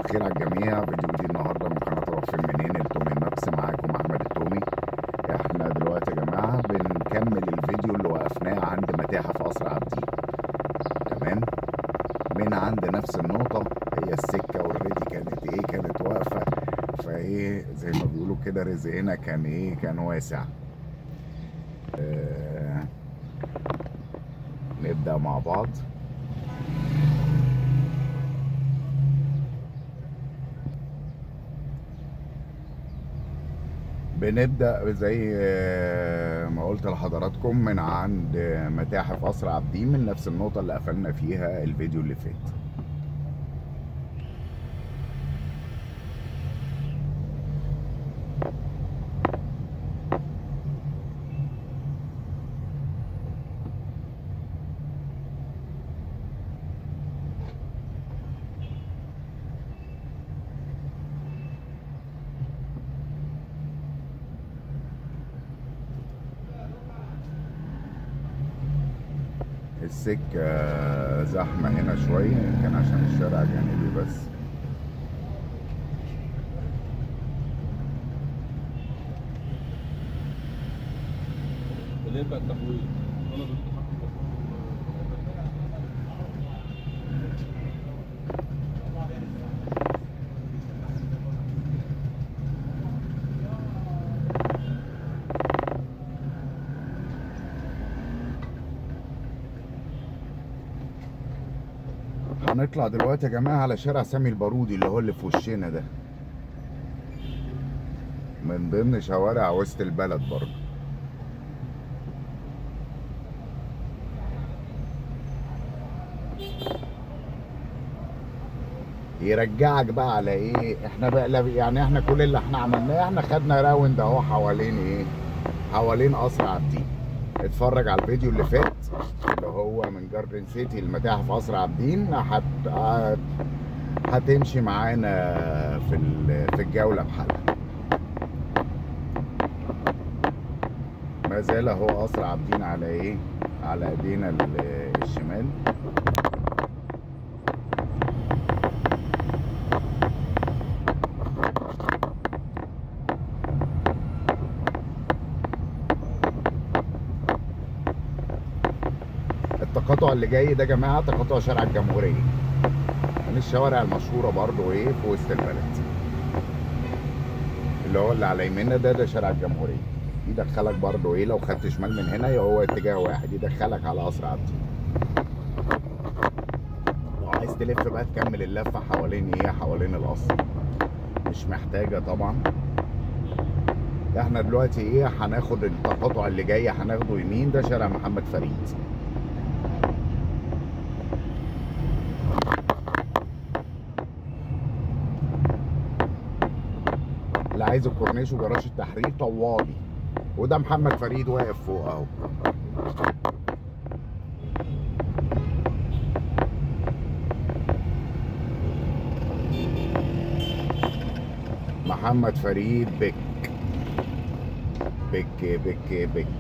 الخير على الجميع فيديو جديد النهارده من قناه واقفين منين التومي مابس معاكم احمد التومي احنا دلوقتي يا جماعه بنكمل الفيديو اللي وقفناه عند متاحف قصر عابدين تمام من عند نفس النقطه هي السكه اوريدي كانت ايه كانت واقفه فايه زي ما بيقولوا كده رزقنا كان ايه كان واسع آه نبدا مع بعض بنبدأ زي ما قلت لحضراتكم من عند متاحف قصر عابدين من نفس النقطة اللي قفلنا فيها الفيديو اللي فات السكة زحمة هنا شوية يمكن عشان الشارع جانبي بس اللي يبقى التحويل انا ضد حق هنطلع دلوقتي يا جماعة على شارع سامي البارودي اللي هو اللي في وشنا ده من ضمن شوارع وسط البلد برضه يرجعك بقى على ايه احنا بقى لا- يعني احنا كل اللي احنا عملناه احنا خدنا راوند اهو حوالين ايه حوالين قصر عابدين اتفرج على الفيديو اللي فات اللي هو من جاردن سيتي لمتاحف قصر عابدين هت... هت... هتمشي معانا في ال... في الجوله بحالها ما زال هو قصر عابدين على ايه على ايدينا ال- الشمال التقاطع اللي جاي ده يا جماعه تقاطع شارع الجمهوريه من الشوارع المشهوره برضو ايه في وسط البلد اللي هو اللي على يميننا ده ده شارع الجمهوريه يدخلك برضو ايه لو خدت شمال من هنا هو اتجاه واحد يدخلك على قصر عابدين لو عايز تلف بقى تكمل اللفه حوالين ايه حوالين القصر مش محتاجه طبعا احنا دلوقتي ايه هناخد التقاطع اللي جاي هناخده يمين ده شارع محمد فريد اللي عايز الكورنيش وجراج التحرير طوالي وده محمد فريد واقف فوق اهو محمد فريد بك بك بك بك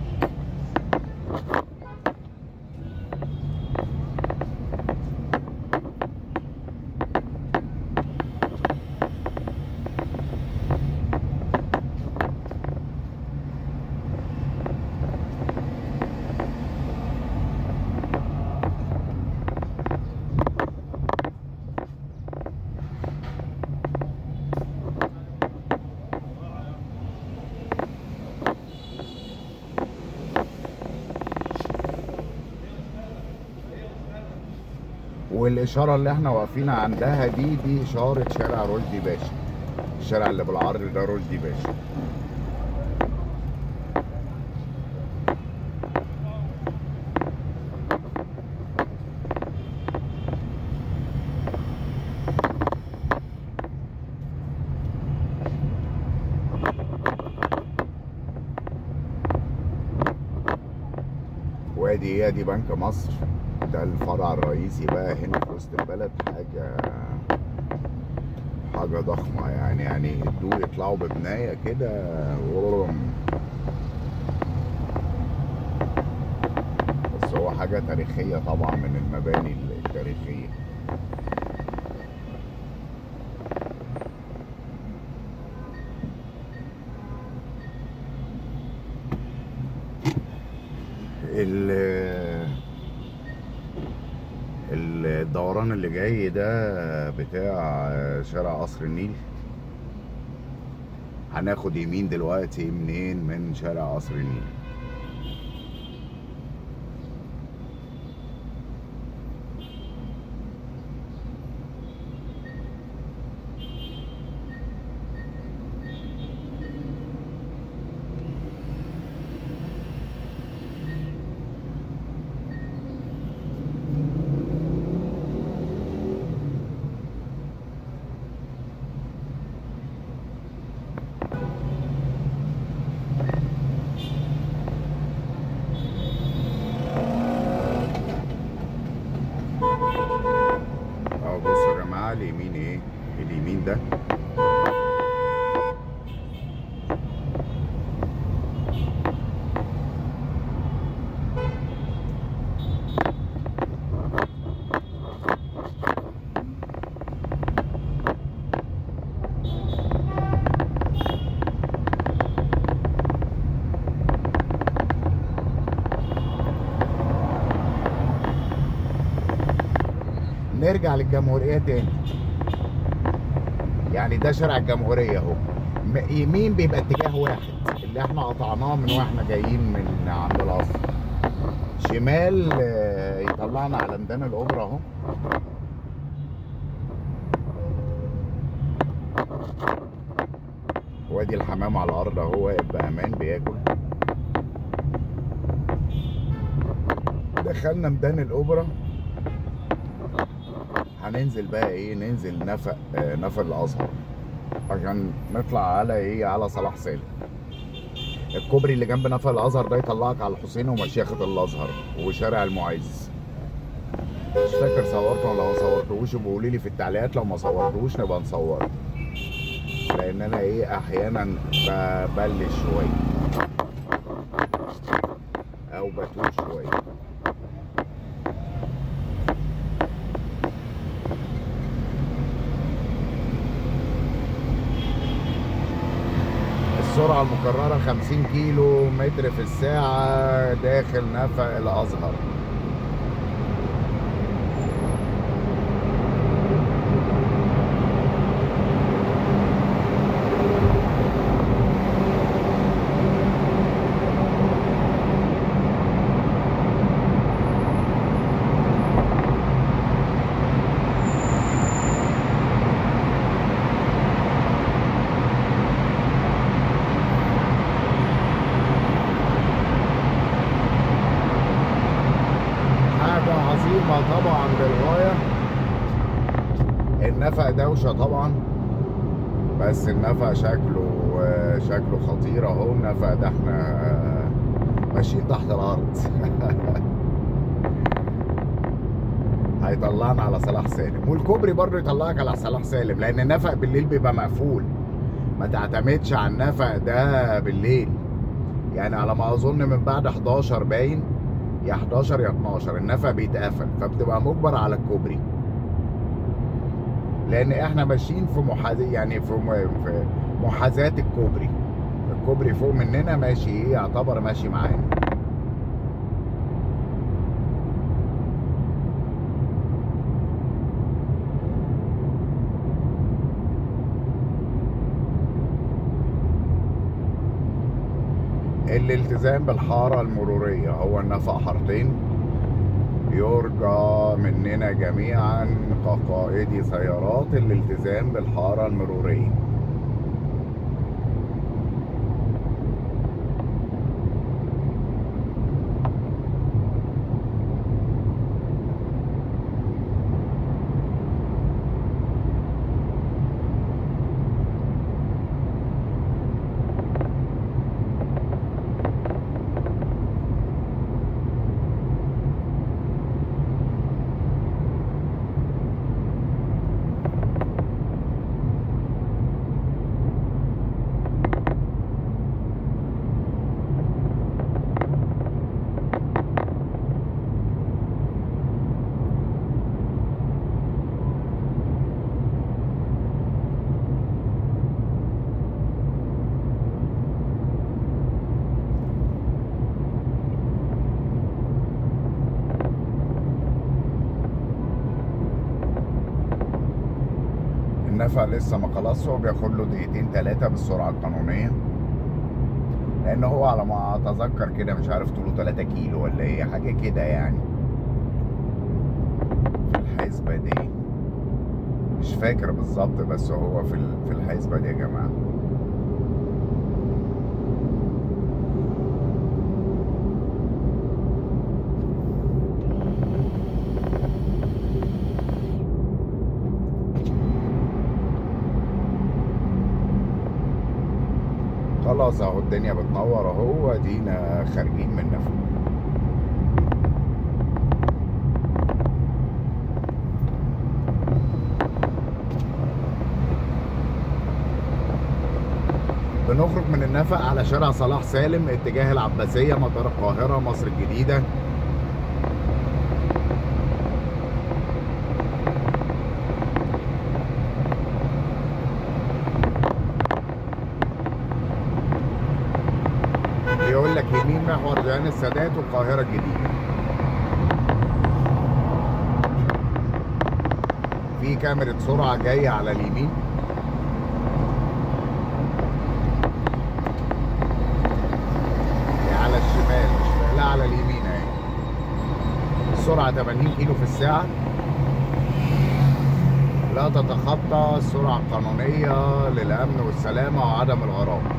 والاشاره اللي احنا واقفين عندها دي دي اشاره شارع رشدي باشا الشارع اللي بالعرض ده رشدي باشا وادي هي دي بنك مصر ده الفرع الرئيسي بقى هنا في وسط البلد حاجة حاجة ضخمة يعني يعني يدوا يطلعوا ببناية كده ورم. بس هو حاجة تاريخية طبعا من المباني التاريخية ال الدوران اللي جاي ده بتاع شارع قصر النيل هناخد يمين دلوقتي منين من شارع قصر النيل اهو بصوا يا جماعه اليمين ايه اليمين ده نرجع للجمهورية تاني يعني ده شارع الجمهورية اهو م- يمين بيبقى اتجاه واحد اللي احنا قطعناه من واحنا جايين من عند القصر شمال آه، يطلعنا على ميدان الاوبرا اهو وادي الحمام على الارض اهو واقف بامان بياكل دخلنا ميدان الاوبرا هننزل بقى ايه ننزل نفق آه، نفق الازهر عشان نطلع على ايه على صلاح سالم الكوبري اللي جنب نفق الازهر ده يطلعك على الحسين ومشيخة الازهر وشارع المعز مش فاكر صورته ولا ما صورتهوش يبقوا قولوا لي في التعليقات لو ما صورتهوش نبقى نصوره لان انا ايه احيانا ببلش شويه او بتوه شويه السرعة المكررة 50 كيلو متر في الساعة داخل نفق الأزهر حاجة عظيمة طبعا للغاية النفق دوشة طبعا بس النفق شكله شكله خطير اهو النفق ده احنا ماشيين تحت الارض هيطلعنا على صلاح سالم والكوبري برضه يطلعك على صلاح سالم لان النفق بالليل بيبقى مقفول ما تعتمدش على النفق ده بالليل يعني على ما اظن من بعد 11 باين يا 11 يا 12 النفق بيتقفل فبتبقى مجبر على الكوبري لان احنا ماشيين في محاذاه يعني في م- في محاذاه الكوبري الكوبري فوق مننا ماشي ايه يعتبر ماشي معانا الالتزام بالحارة المرورية هو النفق حارتين يرجى مننا جميعا كقائدي سيارات الالتزام بالحارة المرورية النفق لسه ما خلصش هو بياخد له دقيقتين تلاتة بالسرعة القانونية لأن هو على ما أتذكر كده مش عارف طوله 3 كيلو ولا إيه حاجة كده يعني في الحسبة دي مش فاكر بالظبط بس هو في ال- في الحسبة دي يا جماعة خلاص اهو الدنيا بتنور اهو ادينا خارجين من نفق بنخرج من النفق على شارع صلاح سالم اتجاه العباسية مطار القاهرة مصر الجديدة بيقول لك يمين محور جهان السادات والقاهرة الجديدة في كاميرا سرعة جاية على اليمين على الشمال مش لا على اليمين اهي السرعة 80 كيلو في الساعة لا تتخطى السرعة القانونية للأمن والسلامة وعدم الغرامة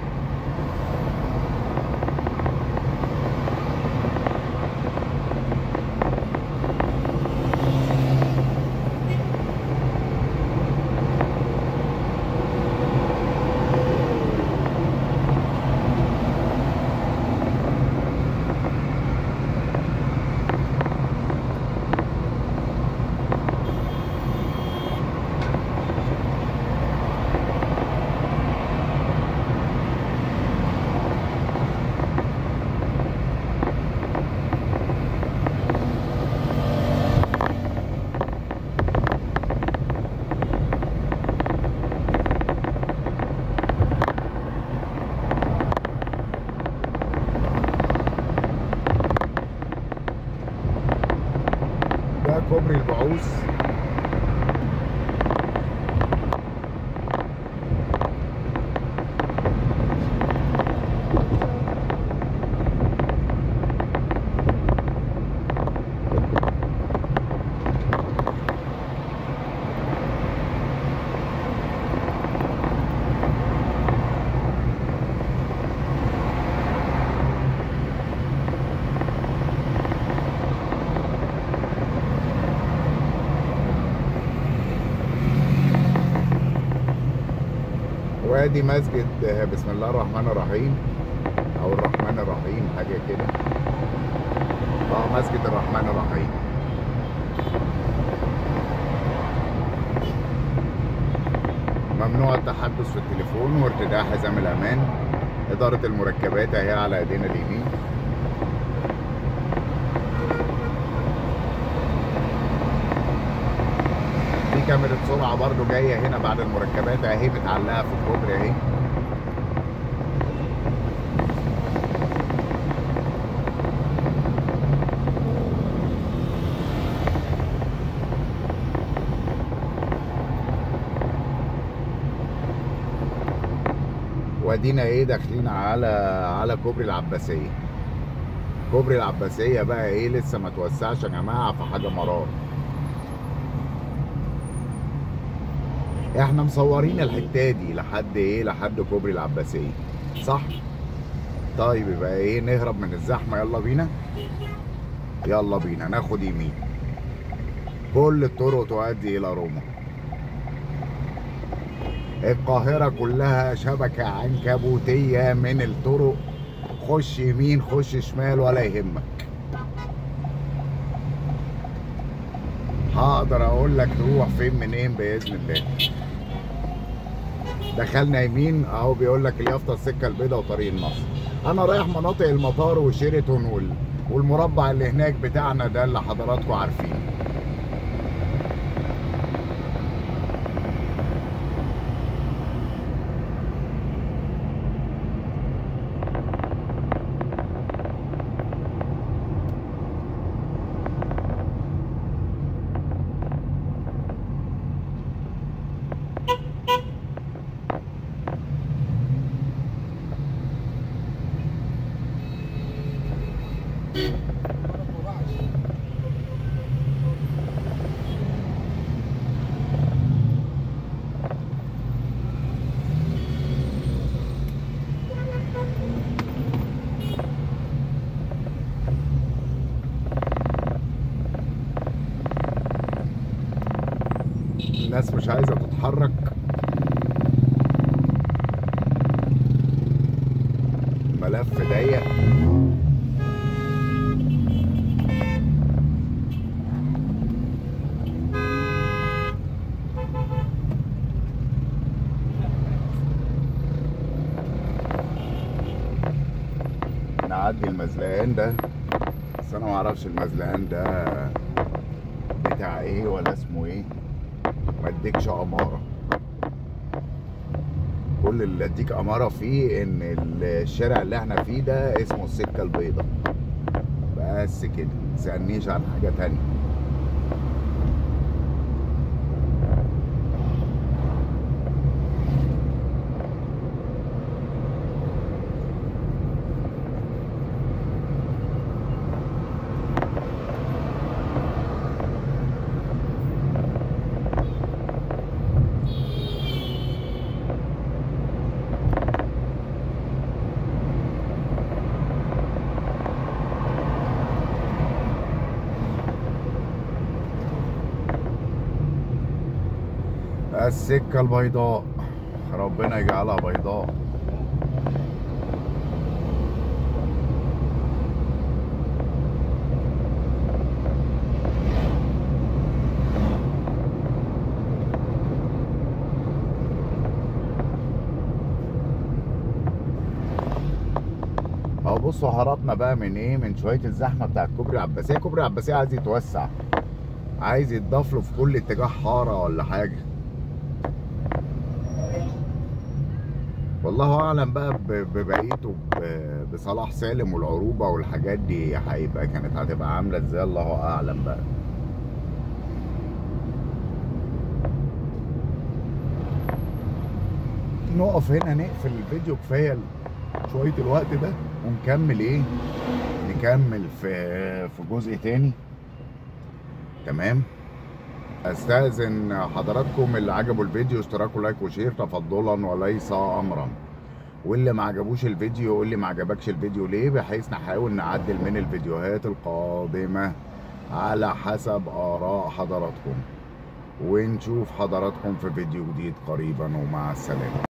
ده كوبري البعوث وادي مسجد آه، بسم الله الرحمن الرحيم او الرحمن الرحيم حاجه كده اه مسجد الرحمن الرحيم ممنوع التحدث في التليفون وارتداء حزام الامان اداره المركبات اهي على ايدينا اليمين في كاميرا سرعه برضو جايه هنا بعد المركبات اهي متعلقه في الكوبري اهي وادينا ايه داخلين على على كوبري العباسيه كوبري العباسيه بقى ايه لسه ما توسعش يا جماعه في حاجه مرار احنا مصورين الحته دي لحد ايه لحد كوبري العباسيه صح طيب يبقى ايه نهرب من الزحمه يلا بينا يلا بينا ناخد يمين كل الطرق تؤدي الى روما القاهرة كلها شبكة عنكبوتية من الطرق خش يمين خش شمال ولا يهمك هقدر اقول لك تروح فين منين باذن الله دخلنا يمين اهو بيقول لك اليافطه السكه البيضاء وطريق النصر انا رايح مناطق المطار وشيراتون وال... والمربع اللي هناك بتاعنا ده اللي حضراتكم عارفينه الناس مش عايزه تتحرك ملف ضيق نعدي المزلقان ده بس انا معرفش المزلقان ده بتاع ايه ولا اسمه ايه ما اديكش اماره كل اللي اديك اماره فيه ان الشارع اللي احنا فيه ده اسمه السكه البيضاء بس كده متسالنيش عن حاجه تانية السكة البيضاء ربنا يجعلها بيضاء اهو بصوا هربنا بقى من ايه من شويه الزحمه بتاعت كوبري العباسيه كوبري العباسيه عايز يتوسع عايز يتضاف له في كل اتجاه حاره ولا حاجه والله اعلم بقى ب- ببقيته ب- بصلاح سالم والعروبه والحاجات دي هيبقى كانت هتبقى عامله ازاي الله اعلم بقى نقف هنا نقفل الفيديو كفايه شويه الوقت ده ونكمل ايه نكمل في في جزء تاني تمام استاذن حضراتكم اللي عجبوا الفيديو اشتراكوا لايك وشير تفضلا وليس امرا واللي ما عجبوش الفيديو يقول لي ما عجبكش الفيديو ليه بحيث نحاول نعدل من الفيديوهات القادمه على حسب اراء حضراتكم ونشوف حضراتكم في فيديو جديد قريبا ومع السلامه